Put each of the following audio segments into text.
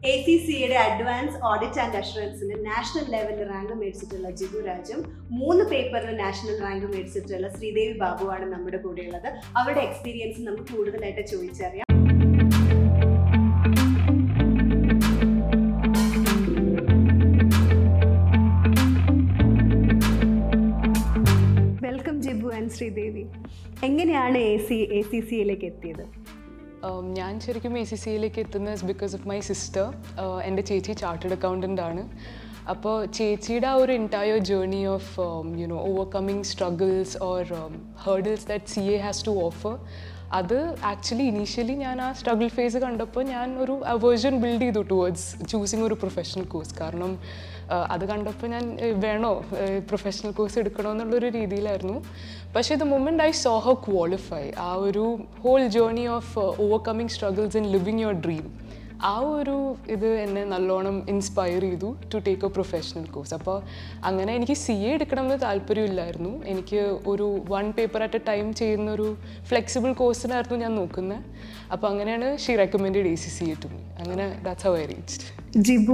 A C സിയുടെ advance audit and അഷുറൻസിന് national ലെവലിൽ റാങ്ക് മേടിച്ചിട്ടുള്ള ജിബു രാജും മൂന്ന് പേപ്പറിൽ നാഷണൽ റാങ്ക് മേടിച്ചിട്ടുള്ള ശ്രീദേവി ബാബുവാണ് നമ്മുടെ കൂടെയുള്ളത് അവരുടെ എക്സ്പീരിയൻസ് നമുക്ക് കൂടുതലായിട്ട് ചോദിച്ചറിയാം വെൽക്കം ജിബു ആൻഡ് ശ്രീദേവി എങ്ങനെയാണ് എ സി എ സി സിയിലേക്ക് എത്തിയത് Um, ഞാൻ ശരിക്കും എ സി സിയിലേക്ക് എത്തുന്നത് ബിക്കോസ് ഓഫ് മൈ സിസ്റ്റർ എൻ്റെ ചേച്ചി ചാർട്ടേഡ് അക്കൗണ്ടൻ്റ് ആണ് അപ്പോൾ ചേച്ചിയുടെ ആ ഒരു entire journey of you know overcoming struggles or hurdles that C A has to offer അത് ആക്ച്വലി ഇനീഷ്യലി ഞാൻ ആ സ്ട്രഗിൾ ഫേസ് കണ്ടപ്പോൾ ഞാൻ ഒരു അവേർഷൻ ബിൽഡ് ചെയ്തു ടുവേർഡ്സ് ചൂസിങ് ഒരു പ്രൊഫഷണൽ കോഴ്സ് കാരണം ആ, അത് കണ്ടപ്പോൾ ഞാൻ ഏ, വേണോ പ്രൊഫഷണൽ കോഴ്സ് എടുക്കണോ എന്നുള്ളൊരു രീതിയിലായിരുന്നു പക്ഷേ the moment I saw how qualify ആ ഒരു whole journey of overcoming struggles in living your dream ആ ഒരു ഇത് എന്നെ നല്ലോണം ഇൻസ്പയർ ചെയ്തു to take a professional course അപ്പോൾ അങ്ങനെ എനിക്ക് സി എ എടുക്കണം എന്ന് താല്പര്യമില്ലായിരുന്നു എനിക്ക് ഒരു one paper at a time ചെയ്യുന്ന ഒരു ഫ്ലെക്സിബിൾ കോഴ്സിനായിരുന്നു ഞാൻ നോക്കുന്നത് അപ്പോൾ അങ്ങനെയാണ് she recommend A C C A to me അങ്ങനെ that's how I reached Jibu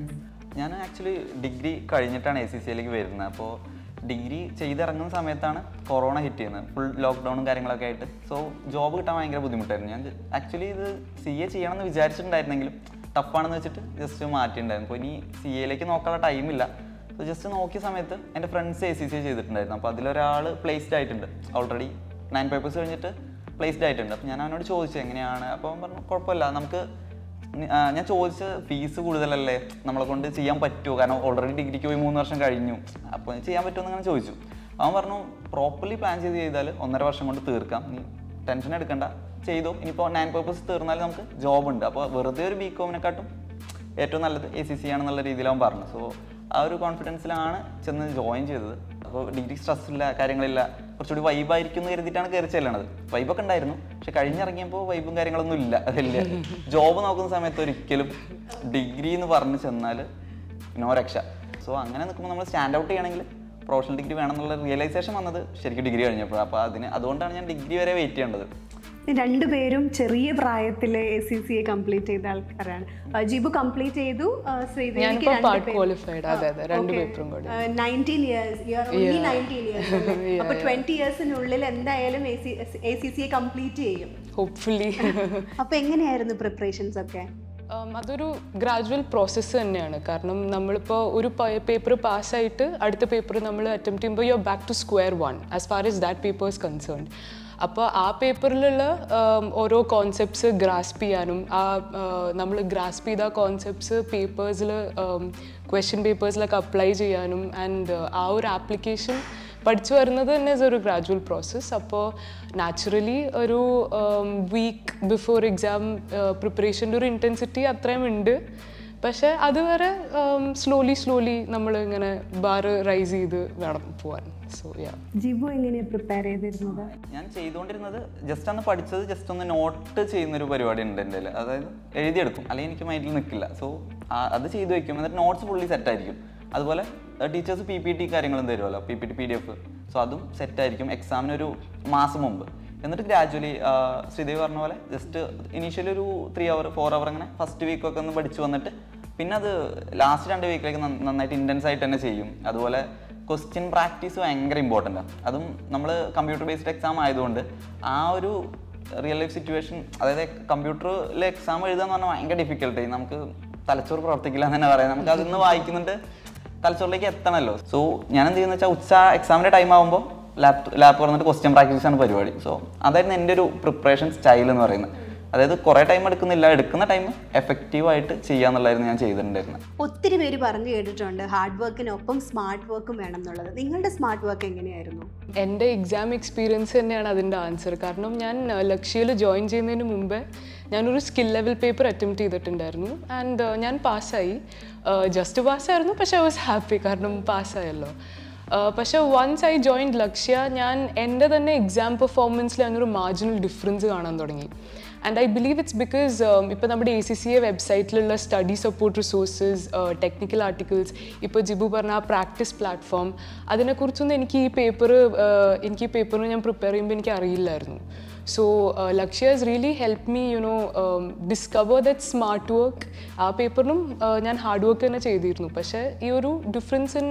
ഞാൻ ആക്ച്വലി ഡിഗ്രി കഴിഞ്ഞിട്ടാണ് എ സി സിയിലേക്ക് വരുന്നത് അപ്പോൾ ഡിഗ്രി ചെയ്തിറങ്ങുന്ന സമയത്താണ് കൊറോണ ഹിറ്റ് ചെയ്യുന്നത് ഫുൾ ലോക്ക്ഡൗണും കാര്യങ്ങളൊക്കെ ആയിട്ട് സോ ജോബ് കിട്ടാൻ ഭയങ്കര ബുദ്ധിമുട്ടായിരുന്നു ഞാൻ ആക്ച്വലി ഇത് സി എ ചെയ്യണമെന്ന് വിചാരിച്ചിട്ടുണ്ടായിരുന്നെങ്കിലും ടഫാണെന്ന് വെച്ചിട്ട് ജസ്റ്റ് മാറ്റിയിട്ടുണ്ടായിരുന്നു അപ്പോൾ ഇനി സി എയിലേക്ക് നോക്കാനുള്ള ടൈമില്ല സോ ജസ്റ്റ് നോക്കിയ സമയത്ത് എൻ്റെ ഫ്രണ്ട്സ് എ സി സി ചെയ്തിട്ടുണ്ടായിരുന്നു അപ്പോൾ അതിലൊരാൾ പ്ലേസ്ഡ് ആയിട്ടുണ്ട് ഓൾറെഡി നയൻ പേപ്പേഴ്സ് കഴിഞ്ഞിട്ട് പ്ലേസ്ഡ് ആയിട്ടുണ്ട് അപ്പോൾ ഞാൻ അവനോട് ചോദിച്ചു എങ്ങനെയാണ് അപ്പോൾ അവൻ പറഞ്ഞു കുഴപ്പമില്ല നമുക്ക് നി- ആ, ഞാൻ ചോദിച്ച ഫീസ് കൂടുതലല്ലേ നമ്മളെ കൊണ്ട് ചെയ്യാൻ പറ്റുമോ കാരണം ഓൾറെഡി ഡിഗ്രിക്ക് പോയി മൂന്ന് വർഷം കഴിഞ്ഞു അപ്പോൾ ചെയ്യാൻ പറ്റുമോ എന്ന് അങ്ങനെ ചോദിച്ചു അവൻ പറഞ്ഞു പ്രോപ്പർലി പ്ലാൻ ചെയ്ത് ചെയ്താൽ ഒന്നര വർഷം കൊണ്ട് തീർക്കാം നീ ടെൻഷൻ എടുക്കണ്ട ചെയ്തോ ഇനിയിപ്പോൾ നയൻ പേപ്പേഴ്സ് തീർന്നാൽ നമുക്ക് ജോബ് ഉണ്ട് അപ്പോൾ വെറുതെ ഒരു ബി കോമിനെക്കാട്ടും ഏറ്റവും നല്ലത് എ സി സി ആണെന്നുള്ള രീതിയിൽ അവൻ പറഞ്ഞു സോ ആ ഒരു കോൺഫിഡൻസിലാണ് ചെന്ന് ജോയിൻ ചെയ്തത് അപ്പോൾ ഡിഗ്രി സ്ട്രെസ് ഇല്ല കാര്യങ്ങളില്ല കുറച്ചുകൂടി വൈബായിരിക്കും എന്ന് കരുതിയിട്ടാണ് കയറി ചെല്ലണത് വൈബൊക്കെ ഉണ്ടായിരുന്നു പക്ഷെ കഴിഞ്ഞിറങ്ങിയപ്പോൾ വൈബും കാര്യങ്ങളൊന്നും ഇല്ല വലിയ ജോബ് നോക്കുന്ന സമയത്ത് ഒരിക്കലും ഡിഗ്രി എന്ന് പറഞ്ഞ് ചെന്നാൽ നോ രക്ഷ സോ അങ്ങനെ നിൽക്കുമ്പോൾ നമ്മൾ സ്റ്റാൻഡ് ഔട്ട് ചെയ്യണമെങ്കിൽ പ്രൊഫഷണൽ ഡിഗ്രി വേണമെന്നുള്ള റിയലൈസേഷൻ വന്നത് ശരിക്കും ഡിഗ്രി കഴിഞ്ഞപ്പോൾ അപ്പോൾ അതിന് അതുകൊണ്ടാണ് ഞാൻ ഡിഗ്രി വരെ വെയിറ്റ് ചെയ്യേണ്ടത് രണ്ടുപേരും ചെറിയ പ്രായത്തിൽ A C C A complete ചെയ്ത ആൾക്കാരാണ് ആ, ജിബു കംപ്ലീറ്റ് ചെയ്തു ആ, ശ്രീദേവിക്ക് ഞാനിപ്പോൾ രണ്ട് പാർട്ട് പേര്. ക്വാളിഫൈഡ് അതെ അതെ രണ്ട് Okay. പേപ്പറും കൂടി ആ, 19 years. You are only 19 years അല്ലേ? അപ്പൊ ട്വന്റി ഇയേഴ്സിനുള്ളിൽ എന്തായാലും A C C A complete ചെയ്യും ഹോപ്പ്ഫുള്ളി അപ്പൊ എങ്ങനെയായിരുന്നു പ്രിപ്പറേഷൻസ് ഒക്കെ Um, അതൊരു ഗ്രാജുവൽ പ്രോസസ്സ് തന്നെയാണ് കാരണം നമ്മളിപ്പോൾ ഒരു പേപ്പർ പാസ്സായിട്ട് അടുത്ത പേപ്പർ നമ്മൾ അറ്റംപ്റ്റ് ചെയ്യുമ്പോൾ you back to square one as far as that paper is concerned അപ്പോൾ ആ പേപ്പറിലുള്ള ഓരോ കോൺസെപ്റ്റ്സ് ഗ്രാസ്പ് ചെയ്യാനും ആ നമ്മൾ ഗ്രാസ്പ് ചെയ്ത കോൺസെപ്റ്റ്സ് പേപ്പേഴ്സിൽ ക്വസ്റ്റ്യൻ പേപ്പേഴ്സിലൊക്കെ അപ്ലൈ ചെയ്യാനും ആൻഡ് ആ ഒരു ആപ്ലിക്കേഷൻ പഠിച്ചു വരുന്നത് തന്നെ ഇസ് ഒരു ഗ്രാജുവൽ പ്രോസസ്സ് അപ്പോൾ നാച്ചുറലി ഒരു വീക്ക് ബിഫോർ എക്സാം പ്രിപ്പറേഷൻ്റെ ഒരു ഇൻറ്റൻസിറ്റി അത്രയും ഉണ്ട് പക്ഷേ അതുവരെ സ്ലോലി സ്ലോലി നമ്മൾ ഇങ്ങനെ ബാർ റൈസ് ചെയ്ത് വേണം പോവാൻ സോ യാ ജിബു എങ്ങനെയാണ് പ്രിപ്പയർ ചെയ്തിരുന്നത് ഞാൻ ചെയ്തുകൊണ്ടിരുന്നത് ജസ്റ്റ് അന്ന് പഠിച്ചത് ജസ്റ്റ് ഒന്ന് നോട്ട് ചെയ്യുന്നൊരു പരിപാടി ഉണ്ട് എൻ്റെ കയ്യിൽ അതായത് എഴുതിയെടുക്കും അല്ലെങ്കിൽ എനിക്ക് മൈൻഡിൽ നിൽക്കില്ല സോ അത് ചെയ്തു വെക്കും എന്നിട്ട് നോട്ട്സ് ഫുള്ളി സെറ്റ് ആയിരിക്കും അതുപോലെ ടീച്ചേഴ്സ് പി പി ടി കാര്യങ്ങളും തരുമല്ലോ P P T P D F so അതും സെറ്റ് ആയിരിക്കും എക്സാമിന് ഒരു മാസം മുമ്പ് എന്നിട്ട് ഗ്രാജുവലി ശ്രീദേവി പറഞ്ഞ പോലെ ജസ്റ്റ് ഇനീഷ്യലി ഒരു ത്രീ അവർ ഫോർ അവർ അങ്ങനെ ഫസ്റ്റ് വീക്കൊക്കെ ഒന്ന് പഠിച്ചു വന്നിട്ട് പിന്നെ അത് ലാസ്റ്റ് രണ്ട് വീക്കിലേക്ക് നന്നായിട്ട് ഇൻറ്റൻസ് ആയിട്ട് തന്നെ ചെയ്യും അതുപോലെ ക്വസ്റ്റ്യൻ പ്രാക്ടീസ് ഭയങ്കര ഇമ്പോർട്ടൻ്റ് ആണ് അതും നമ്മൾ കമ്പ്യൂട്ടർ ബേസ്ഡ് എക്സാം ആയതുകൊണ്ട് ആ ഒരു റിയൽ ലൈഫ് സിറ്റുവേഷൻ അതായത് കമ്പ്യൂട്ടറിൽ എക്സാം എഴുതാന്ന് പറഞ്ഞാൽ ഭയങ്കര ഡിഫിക്കൽട്ടി നമുക്ക് തലച്ചോറ് പ്രവർത്തിക്കില്ല എന്ന് തന്നെ പറയാം നമുക്ക് അതിന്ന് വായിക്കുന്നുണ്ട് തലച്ചോറിലേക്ക് എത്തണമല്ലോ സോ ഞാൻ എന്ത് ചെയ്യുന്ന വെച്ചാൽ ഉച്ച എക്സാമിൻ്റെ ടൈം ആകുമ്പോൾ ലാപ്പ് ലാപ്പ് തുറന്നിട്ട് ക്വസ്റ്റ്യൻ പ്രാക്ടീസ് ആണ് പരിപാടി സോ അതായിരുന്നു എൻ്റെ ഒരു പ്രിപ്പറേഷൻ സ്റ്റൈൽ എന്ന് പറയുന്നത് അതായത് കുറേ ടൈം എടുക്കുന്നില്ല എടുക്കുന്ന ടൈം എഫക്റ്റീവായിട്ട് ചെയ്യാന്നുള്ളതായിരുന്നു ഞാൻ ചെയ്തിട്ടുണ്ടായിരുന്നത് ഒത്തിരി പേര് പറഞ്ഞു കേട്ടിട്ടുണ്ട് ഹാർഡ് വർക്കിനൊപ്പം സ്മാർട്ട് വർക്കും വേണം എന്നുള്ളത് നിങ്ങളുടെ സ്മാർട്ട് വർക്ക് എങ്ങനെയായിരുന്നു എൻ്റെ എക്സാം എക്സ്പീരിയൻസ് തന്നെയാണ് അതിൻ്റെ ആൻസർ കാരണം ഞാൻ ലക്ഷ്യയിൽ ജോയിൻ ചെയ്യുന്നതിന് മുമ്പേ ഞാനൊരു സ്കിൽ ലെവൽ പേപ്പർ അറ്റംപ്റ്റ് ചെയ്തിട്ടുണ്ടായിരുന്നു ആൻഡ് ഞാൻ പാസ്സായി ജസ്റ്റ് പാസ്സായിരുന്നു പക്ഷേ ഐ വാസ് ഹാപ്പി കാരണം പാസ്സായല്ലോ പക്ഷേ വൺസ് ഐ ജോയിൻ ലക്ഷ്യ ഞാൻ എൻ്റെ തന്നെ എക്സാം പെർഫോമൻസിൽ ഞാനൊരു മാർജിനൽ ഡിഫറൻസ് കാണാൻ തുടങ്ങി and I believe it's because ഇപ്പോൾ നമ്മുടെ എ സി സി എ വെബ്സൈറ്റിലുള്ള study support resources technical articles ഇപ്പോൾ ജിബു പറഞ്ഞ ആ പ്രാക്ടീസ് പ്ലാറ്റ്ഫോം അതിനെക്കുറിച്ചൊന്നും എനിക്ക് ഈ പേപ്പർ എനിക്ക് ഈ പേപ്പറിന് ഞാൻ പ്രിപ്പയർ ചെയ്യുമ്പോൾ എനിക്ക് അറിയില്ലായിരുന്നു so Lakshya has really helped me you know um, discover that smart work ആ പേപ്പറിനും ഞാൻ ഹാർഡ് വർക്ക് തന്നെ ചെയ്തിരുന്നു പക്ഷേ ഈ ഒരു difference in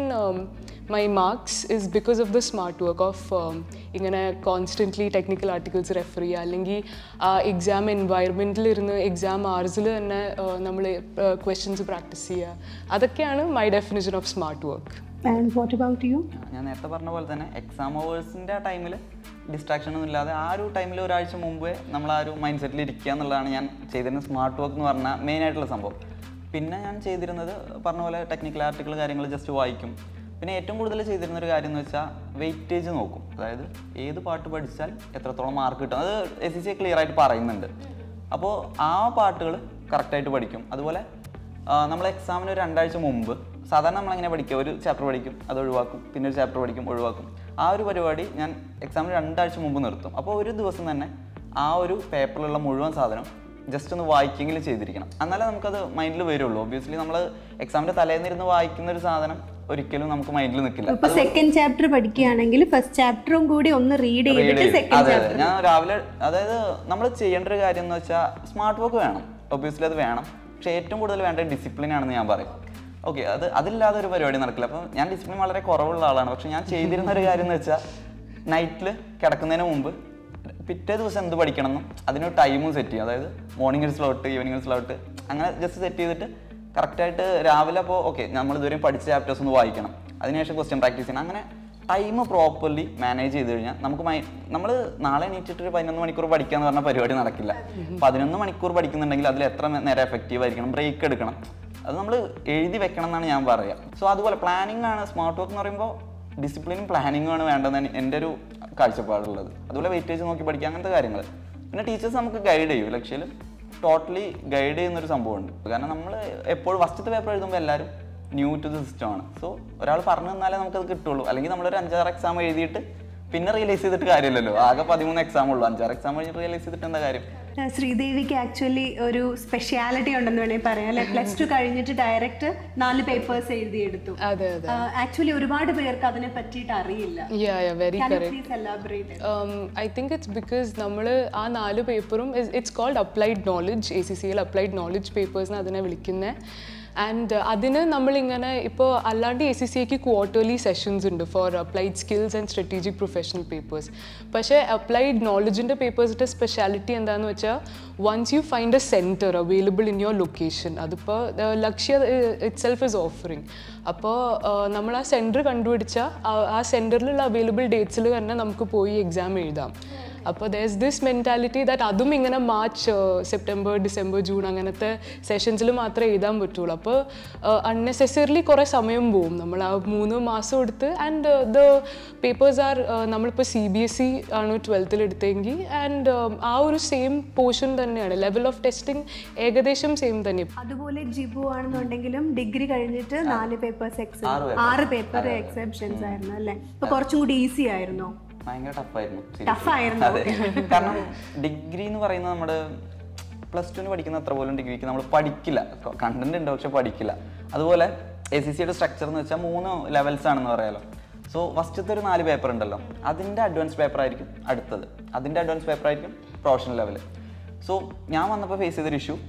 my marks is because of the smart work of ഇങ്ങനെ കോൺസ്റ്റൻ്റ്ലി ടെക്നിക്കൽ ആർട്ടിക്കിൾസ് റെഫർ ചെയ്യുക അല്ലെങ്കിൽ ആ എക്സാം എൻവയറമെൻറ്റിൽ ഇരുന്ന് എക്സാം ആർസിൽ തന്നെ നമ്മൾ ക്വസ്റ്റ്യൻസ് പ്രാക്ടീസ് ചെയ്യുക അതൊക്കെയാണ് my definition of smart work and what about you ഞാൻ നേരത്തെ പറഞ്ഞ പോലെ തന്നെ എക്സാം അവേഴ്സിൻ്റെ ആ ടൈമിൽ ഡിസ്ട്രാക്ഷൻ ഒന്നും ഇല്ലാതെ ആ ഒരു ടൈമിൽ ഒരാഴ്ച മുമ്പേ നമ്മൾ ആ ഒരു മൈൻഡ് സെറ്റിൽ ഇരിക്കുക എന്നുള്ളതാണ് ഞാൻ ചെയ്തിരുന്ന സ്മാർട്ട് വർക്ക് എന്ന് പറഞ്ഞാൽ മെയിൻ ആയിട്ടുള്ള സംഭവം പിന്നെ ഞാൻ ചെയ്തിരുന്നത് പറഞ്ഞ പോലെ ടെക്നിക്കൽ ആർട്ടിക്കിൾ കാര്യങ്ങൾ ജസ്റ്റ് വായിക്കും പിന്നെ ഏറ്റവും കൂടുതൽ ചെയ്തിരുന്ന ഒരു കാര്യം എന്ന് വെച്ചാൽ വെയിറ്റേജ് നോക്കും അതായത് ഏത് പാട്ട് പഠിച്ചാൽ എത്രത്തോളം മാർക്ക് കിട്ടും അത് എസ് സി സി ക്ലിയർ ആയിട്ട് പറയുന്നുണ്ട് അപ്പോൾ ആ പാട്ടുകൾ കറക്റ്റായിട്ട് പഠിക്കും അതുപോലെ നമ്മൾ എക്സാമിന് ഒരു രണ്ടാഴ്ച മുമ്പ് സാധാരണ നമ്മളെങ്ങനെ പഠിക്കുക ഒരു ചാപ്റ്റർ പഠിക്കും അത് ഒഴിവാക്കും പിന്നെ ഒരു ചാപ്റ്റർ പഠിക്കും ഒഴിവാക്കും ആ ഒരു പരിപാടി ഞാൻ എക്സാമിന് രണ്ടാഴ്ച മുമ്പ് നിർത്തും അപ്പോൾ ഒരു ദിവസം തന്നെ ആ ഒരു പേപ്പറിലുള്ള മുഴുവൻ സാധനം ജസ്റ്റ് ഒന്ന് വായിക്കെങ്കിലും ചെയ്തിരിക്കണം എന്നാലേ നമുക്കത് മൈൻഡിൽ വരുള്ളൂ ഒബ്വിയസ്ലി നമ്മൾ എക്സാമിൻ്റെ തലേന്നിരുന്ന് വായിക്കുന്ന ഒരു സാധനം ഒരിക്കലും നമുക്ക് മൈൻഡിൽ നിൽക്കില്ല ഇപ്പൊ സെക്കൻഡ് ചാപ്റ്റർ പഠിക്കുകയാണെങ്കിൽ ഫസ്റ്റ് ചാപ്റ്ററും കൂടി ഒന്ന് റീഡ് Read ചെയ്തിട്ട് ചെയ്യും. സെക്കൻഡ് അതെ, അതെ. ചാപ്റ്റർ ഞാൻ രാവിലെ അതായത് നമ്മൾ ചെയ്യേണ്ട ഒരു കാര്യം എന്ന് വെച്ചാൽ സ്മാർട്ട് വർക്ക് വേണം ഒബ്വിയസ്ലി അത് വേണം പക്ഷേ ഏറ്റവും കൂടുതൽ വേണ്ട ഡിസിപ്ലിൻ ആണെന്ന് ഞാൻ പറയും ഓക്കെ അത് അതില്ലാതെ ഒരു പരിപാടി നടക്കില്ല അപ്പം ഞാൻ ഡിസിപ്ലിൻ വളരെ കുറവുള്ള ആളാണ് പക്ഷെ ഞാൻ ചെയ്തിരുന്ന ഒരു കാര്യം എന്ന് വെച്ചാൽ നൈറ്റിൽ കിടക്കുന്നതിന് മുമ്പ് പിറ്റേ ദിവസം എന്ത് പഠിക്കണം എന്നും അതിനൊരു ടൈമും സെറ്റ് ചെയ്യും അതായത് മോർണിംഗ് ഒരു സ്ലോട്ട് ഈവനിങ് ഒരു സ്ലോട്ട് അങ്ങനെ ജസ്റ്റ് സെറ്റ് ചെയ്തിട്ട് കറക്റ്റായിട്ട് രാവിലെ അപ്പോൾ ഓക്കെ നമ്മൾ ഇതുവരെയും പഠിച്ച ചാപ്റ്റേഴ്സ് ഒന്ന് വായിക്കണം അതിനുശേഷം ക്വസ്റ്റ്യൻ പ്രാക്ടീസ് ചെയ്യണം അങ്ങനെ ടൈം പ്രോപ്പർലി മാനേജ് ചെയ്ത് കഴിഞ്ഞാൽ നമുക്ക് മൈ നമ്മൾ നാളെ എണീറ്റിട്ട് ഒരു പതിനൊന്ന് മണിക്കൂർ പഠിക്കാന്ന് പറഞ്ഞ പരിപാടി നടക്കില്ല പതിനൊന്ന് മണിക്കൂർ പഠിക്കുന്നുണ്ടെങ്കിൽ അതിൽ എത്ര മേ- നേരം എഫക്റ്റീവ് ആയിരിക്കണം ബ്രേക്ക് എടുക്കണം അത് നമ്മൾ എഴുതി വെക്കണം എന്നാണ് ഞാൻ പറയുക സോ അതുപോലെ പ്ലാനിങ് ആണ് സ്മാർട്ട് വർക്ക് എന്ന് പറയുമ്പോൾ ഡിസിപ്ലിനും പ്ലാനിങ്ങും ആണ് വേണ്ടതെന്ന് എൻ്റെ ഒരു കാഴ്ചപ്പാടുള്ളത് അതുപോലെ വെയിറ്റേജ് നോക്കി പഠിക്കുക അങ്ങനത്തെ കാര്യങ്ങൾ പിന്നെ ടീച്ചേഴ്സ് നമുക്ക് ഗൈഡ് ചെയ്യും ലക്ഷ്യയിൽ ടോട്ടലി ഗൈഡ് ചെയ്യുന്നൊരു സംഭവമുണ്ട് കാരണം നമ്മൾ എപ്പോഴും ഫസ്റ്റത്തെ പേപ്പർ എഴുതുമ്പോൾ എല്ലാവരും ന്യൂ ടു ദ സിസ്റ്റം ആണ് സോ ഒരാൾ പറഞ്ഞു തന്നാലേ നമുക്കത് കിട്ടുള്ളൂ അല്ലെങ്കിൽ നമ്മളൊരു അഞ്ചാറ് എക്സാം എഴുതിയിട്ട് പിന്നെ റിയലൈസ് ചെയ്തിട്ട് കാര്യമില്ലല്ലോ ആകെ പതിമൂന്ന് എക്സാം ഉള്ളൂ അഞ്ചാറ് എക്സാം കഴിഞ്ഞിട്ട് റിയലൈസ് ചെയ്തിട്ട് എന്താ കാര്യം ശ്രീദേവിക്ക് ആക്ച്വലി ഒരു സ്പെഷ്യാലിറ്റി ഉണ്ടെന്ന് വേണമെങ്കിൽ പറയാം അല്ലെ പ്ലസ് ടു കഴിഞ്ഞിട്ട് ഡയറക്റ്റ് നാല് പേപ്പേഴ്സ് എഴുതിയെടുത്തു അതെ അതെ ആക്ച്വലി ഒരുപാട് പേർക്ക് അതിനെ പറ്റിയിട്ട് അറിയില്ല yeah yeah very Can you correct please elaborate? I think it's because നമ്മൾ ആ നാല് പേപ്പറും it's called applied knowledge A C സിയിൽ അപ്ലൈഡ് നോളജ് പേപ്പേഴ്സിന് അതിനെ വിളിക്കുന്നത് ആൻഡ് അതിന് നമ്മളിങ്ങനെ ഇപ്പോൾ അല്ലാണ്ട് എ സി സിക്ക് ക്വാർട്ടർലി സെഷൻസ് ഉണ്ട് for applied skills and strategic professional papers പക്ഷേ അപ്ലൈഡ് നോളജിൻ്റെ പേപ്പേഴ്സിൻ്റെ സ്പെഷ്യാലിറ്റി എന്താണെന്ന് വെച്ചാൽ once you find a centre available in your location അതിപ്പോൾ Lakshya itself is offering അപ്പോൾ നമ്മൾ ആ സെൻറ്റർ കണ്ടുപിടിച്ചാൽ ആ സെൻറ്ററിലുള്ള അവൈലബിൾ ഡേറ്റ്സിൽ തന്നെ നമുക്ക് പോയി എക്സാം എഴുതാം അപ്പോൾ ദേസ് ദിസ് മെൻറ്റാലിറ്റി ദാറ്റ് അതും ഇങ്ങനെ മാർച്ച് സെപ്റ്റംബർ ഡിസംബർ ജൂൺ അങ്ങനത്തെ സെഷൻസിൽ മാത്രമേ എഴുതാൻ പറ്റുള്ളൂ അപ്പോൾ അൺനെസസറിലി കുറേ സമയം പോവും നമ്മൾ ആ മൂന്ന് മാസം എടുത്ത് ആൻഡ് ദ പേപ്പേഴ്സ് ആർ നമ്മളിപ്പോൾ സി ബി എസ് ഇ ആണ് ട്വൽത്തിൽ എടുത്തെങ്കിൽ ആൻഡ് ആ ഒരു സെയിം പോർഷൻ തന്നെയാണ് ലെവൽ ഓഫ് ടെസ്റ്റിംഗ് ഏകദേശം സെയിം തന്നെ അതുപോലെ ജിബു ആണെന്നുണ്ടെങ്കിലും ഡിഗ്രി കഴിഞ്ഞിട്ട് നാല് പേപ്പേഴ്സ് എക്സെപ്ഷൻ ആറ് paper. ആറ് പേപ്പർ എക്സെപ്ഷൻസ് ആയിരുന്നു അല്ലേ അപ്പൊ കുറച്ചും കൂടി ഈസി ആയിരുന്നോ ഭയങ്കര ടഫായിരുന്നു Tough ആയിരുന്നു, അതെ കാരണം ഡിഗ്രി എന്ന് പറയുന്നത് നമ്മുടെ പ്ലസ് ടുവിന് പഠിക്കുന്ന അത്ര പോലും ഡിഗ്രിക്ക് നമ്മൾ പഠിക്കില്ല കണ്ടന്റ് ഉണ്ട് പക്ഷെ പഠിക്കില്ല അതുപോലെ എ സി സിയുടെ സ്ട്രക്ചർ എന്ന് വെച്ചാൽ മൂന്ന് ലെവൽസ് ആണെന്ന് പറയാലോ സോ ഫസ്റ്റത്തെ ഒരു നാല് പേപ്പർ ഉണ്ടല്ലോ അതിൻ്റെ അഡ്വാൻസ് പേപ്പർ ആയിരിക്കും അടുത്തത് അതിൻ്റെ അഡ്വാൻസ് പേപ്പർ ആയിരിക്കും പ്രൊഫഷണൽ ലെവൽ സോ ഞാൻ വന്നപ്പോൾ ഫേസ് ചെയ്തൊരു ഇഷ്യൂ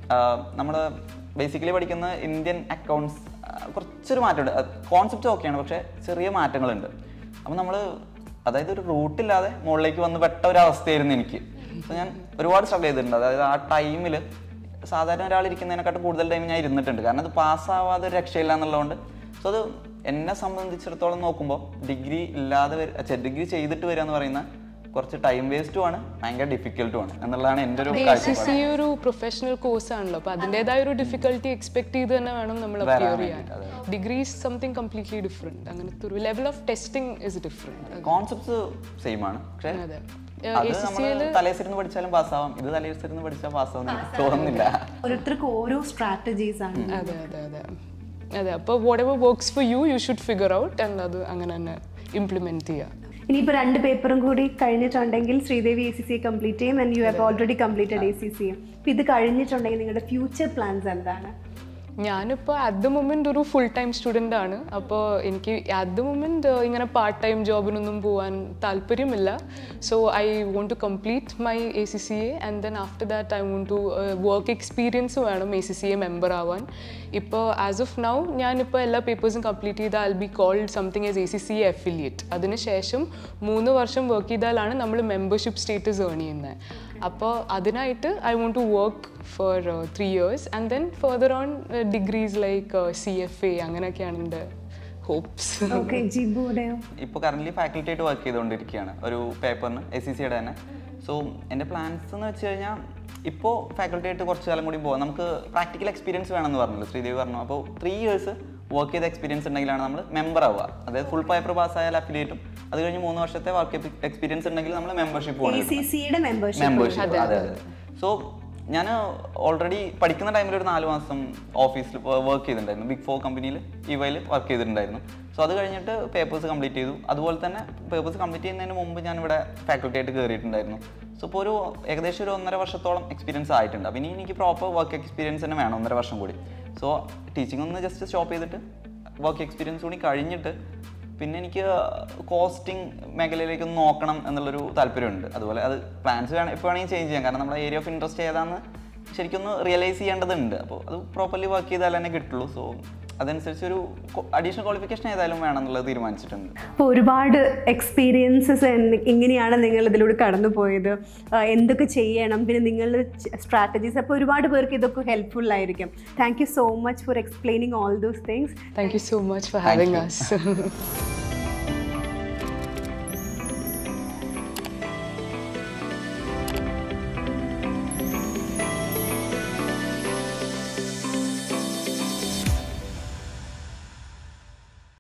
നമ്മൾ ബേസിക്കലി പഠിക്കുന്ന ഇന്ത്യൻ അക്കൗണ്ട്സ് കുറച്ചൊരു മാറ്റമുണ്ട് കോൺസെപ്റ്റ് ഓക്കെയാണ് പക്ഷേ ചെറിയ മാറ്റങ്ങളുണ്ട് അപ്പം നമ്മൾ അതായത് ഒരു റൂട്ടില്ലാതെ മുകളിലേക്ക് വന്ന് പെട്ട ഒരു അവസ്ഥയായിരുന്നു എനിക്ക് അപ്പോൾ ഞാൻ ഒരുപാട് സ്ട്രഗിൾ ചെയ്തിട്ടുണ്ട് അതായത് ആ ടൈമിൽ സാധാരണ ഒരാൾ ഇരിക്കുന്നതിനെക്കാട്ടും കൂടുതൽ ടൈം ഞാൻ ഇരുന്നിട്ടുണ്ട് കാരണം അത് പാസ്സാവാതെ ഒരു രക്ഷയില്ല എന്നുള്ളതുകൊണ്ട് സോ അത് എന്നെ സംബന്ധിച്ചിടത്തോളം നോക്കുമ്പോൾ ഡിഗ്രി ഇല്ലാതെ വരിക ഡിഗ്രി ചെയ്തിട്ട് വരിക എന്ന് പറയുന്ന കുറച്ച് ടൈം വേസ്റ്റും ആണ് ഭയങ്കര ഡിഫിക്കൽട്ടും ആണ് എന്നുള്ളതാണ് എൻ്റെ ഒരു എ സി കാഴ്ചപ്പാട് സി ഒരു പ്രൊഫഷണൽ കോഴ്സ് ആണല്ലോ അപ്പോൾ അതിൻ്റെതായ ഒരു ഡിഫിക്കൽട്ടി എക്സ്പെക്ട് ചെയ്ത് തന്നെ വേണം നമ്മൾ വരാൻ അപ്പിയർ ചെയ്യാൻ വേണ്ടിയിട്ട്, degree is something completely different അങ്ങനത്തെ ഒരു level of testing is different concepts same ആണ് പക്ഷേ അതെ അത് നമ്മൾ തലേസിരുന്ന് പഠിച്ചാലും പാസ്സാവാം ഇത് തലേസിരുന്ന് പഠിച്ചാൽ പാസ്സാവും എനിക്ക് തോന്നുന്നില്ല ഓരോരുത്തർക്ക് ഓരോ സ്ട്രാറ്റജീസ് ആണ് അതെ അതെ അതെ അതെ അപ്പോൾ whatever works for you you should figure out and അത് അങ്ങനെ തന്നെ ഇംപ്ലിമെൻറ്റ് ചെയ്യുക ഇനിയിപ്പോൾ രണ്ട് പേപ്പറും കൂടി കഴിഞ്ഞിട്ടുണ്ടെങ്കിൽ Sreedevi A C C complete ചെയ്യും and you have already completed A C C അപ്പോൾ ഇത് കഴിഞ്ഞിട്ടുണ്ടെങ്കിൽ നിങ്ങളുടെ ഫ്യൂച്ചർ പ്ലാൻസ് എന്താണ് ഞാനിപ്പോൾ അറ്റ് ദ മൊമെൻ്റ് ഒരു ഫുൾ ടൈം സ്റ്റുഡൻ്റ് ആണ് അപ്പോൾ എനിക്ക് അറ്റ് ദ മൊമെൻ്റ് ഇങ്ങനെ പാർട്ട് ടൈം ജോബിനൊന്നും പോകാൻ താല്പര്യമില്ല so I want to complete my A C C A and then after that I want to work experience വേണം A C C A member ആവാൻ ഇപ്പോൾ ആസ് ഓഫ് നൗ ഞാനിപ്പോൾ എല്ലാ പേപ്പേഴ്സും കംപ്ലീറ്റ് ചെയ്താൽ I be called something as A C C A affiliate അതിനുശേഷം മൂന്ന് വർഷം വർക്ക് ചെയ്താലാണ് നമ്മൾ മെമ്പർഷിപ്പ് സ്റ്റേറ്റസ് ഏൺ ചെയ്യുന്നത് അപ്പോൾ അതിനായിട്ട് I want to work for three years and then further on degrees like C F A അങ്ങനെയൊക്കെയാണ് എൻ്റെ ഹോപ്സ് ഓക്കെ ജിബുടെയോ ഇപ്പോൾ കറൻ്റ് ഫാക്കൽറ്റി ആയിട്ട് വർക്ക് ചെയ്തുകൊണ്ടിരിക്കുകയാണ് ഒരു പേപ്പറിന് എസ് സി സിയുടെ തന്നെ സോ എൻ്റെ പ്ലാൻസ് എന്ന് വെച്ച് കഴിഞ്ഞാൽ ഇപ്പോൾ ഫാക്കൽറ്റി ആയിട്ട് കുറച്ച് കാലം കൂടി പോകാം നമുക്ക് പ്രാക്ടിക്കൽ എക്സ്പീരിയൻസ് വേണമെന്ന് പറഞ്ഞല്ലോ ശ്രീദേവി പറഞ്ഞു അപ്പോൾ ത്രീ ഇയേഴ്സ് വർക്ക് ചെയ്ത എക്സ്പീരിയൻസ് ഉണ്ടെങ്കിലാണ് നമ്മൾ മെമ്പർ ആവുക അതായത് ഫുൾ പേപ്പർ പാസ്സായാൽ അഫിലിയേറ്റും അത് കഴിഞ്ഞ് മൂന്ന് വർഷത്തെ വർക്ക് എക്സ്പീരിയൻസ് ഉണ്ടെങ്കിൽ നമ്മൾ മെമ്പർഷിപ്പ് എ സി സിയുടെ മെമ്പർഷിപ്പ് മെമ്പർഷിപ്പ് അതെ അതെ സോ ഞാൻ ഓൾറെഡി പഠിക്കുന്ന ടൈമിൽ ഒരു നാല് മാസം ഓഫീസിൽ വർക്ക് ചെയ്തിട്ടുണ്ടായിരുന്നു ബിഗ് ഫോർ കമ്പനിയിൽ ഇവയിൽ വർക്ക് ചെയ്തിട്ടുണ്ടായിരുന്നു സോ അത് കഴിഞ്ഞിട്ട് പേപ്പേഴ്സ് കംപ്ലീറ്റ് ചെയ്തു അതുപോലെ തന്നെ പേപ്പേഴ്സ് കംപ്ലീറ്റ് ചെയ്യുന്നതിന് മുമ്പ് ഞാൻ ഇവിടെ ഫാക്കൽറ്റി ആയിട്ട് കയറിയിട്ടുണ്ടായിരുന്നു സോ ഇപ്പോൾ ഒരു ഏകദേശം ഒരു ഒന്നര വർഷത്തോളം എക്സ്പീരിയൻസ് ആയിട്ടുണ്ട് അപ്പോൾ ഇനി എനിക്ക് പ്രോപ്പർ വർക്ക് എക്സ്പീരിയൻസ് തന്നെ വേണം ഒന്നര വർഷം കൂടി സോ ടീച്ചിങ് ഒന്ന് ജസ്റ്റ് സ്റ്റോപ്പ് ചെയ്തിട്ട് വർക്ക് എക്സ്പീരിയൻസ് കൂടി കഴിഞ്ഞിട്ട് പിന്നെ എനിക്ക് കോസ്റ്റിംഗ് മേഖലയിലേക്ക് ഒന്ന് നോക്കണം എന്നുള്ളൊരു താല്പര്യമുണ്ട് അതുപോലെ അത് പ്ലാൻസ് വേണം എപ്പോൾ വേണമെങ്കിൽ ചേഞ്ച് ചെയ്യാം കാരണം നമ്മുടെ ഏരിയ ഓഫ് ഇൻട്രസ്റ്റ് ഏതാണെന്ന് ശരിക്കൊന്ന് റിയലൈസ് ചെയ്യേണ്ടതുണ്ട് അപ്പോൾ അത് പ്രോപ്പർലി വർക്ക് ചെയ്താൽ തന്നെ കിട്ടുള്ളൂ സോ അതനുസരിച്ച് ഒരു അഡീഷണൽ ക്വാളിഫിക്കേഷൻ ഏതായാലും വേണം എന്നുള്ളത് തീരുമാനിച്ചിട്ടുണ്ട് അപ്പോൾ ഒരുപാട് എക്സ്പീരിയൻസസ് എങ്ങനെയാണ് നിങ്ങൾ ഇതിലൂടെ കടന്നു പോയത് ആ, എന്തൊക്കെ ചെയ്യണം പിന്നെ നിങ്ങളുടെ സ്ട്രാറ്റജീസ് അപ്പോൾ ഒരുപാട് പേർക്ക് ഇതൊക്കെ ഹെൽപ്ഫുൾ ആയിരിക്കും thank you so much for explaining all those things thank you so much for having us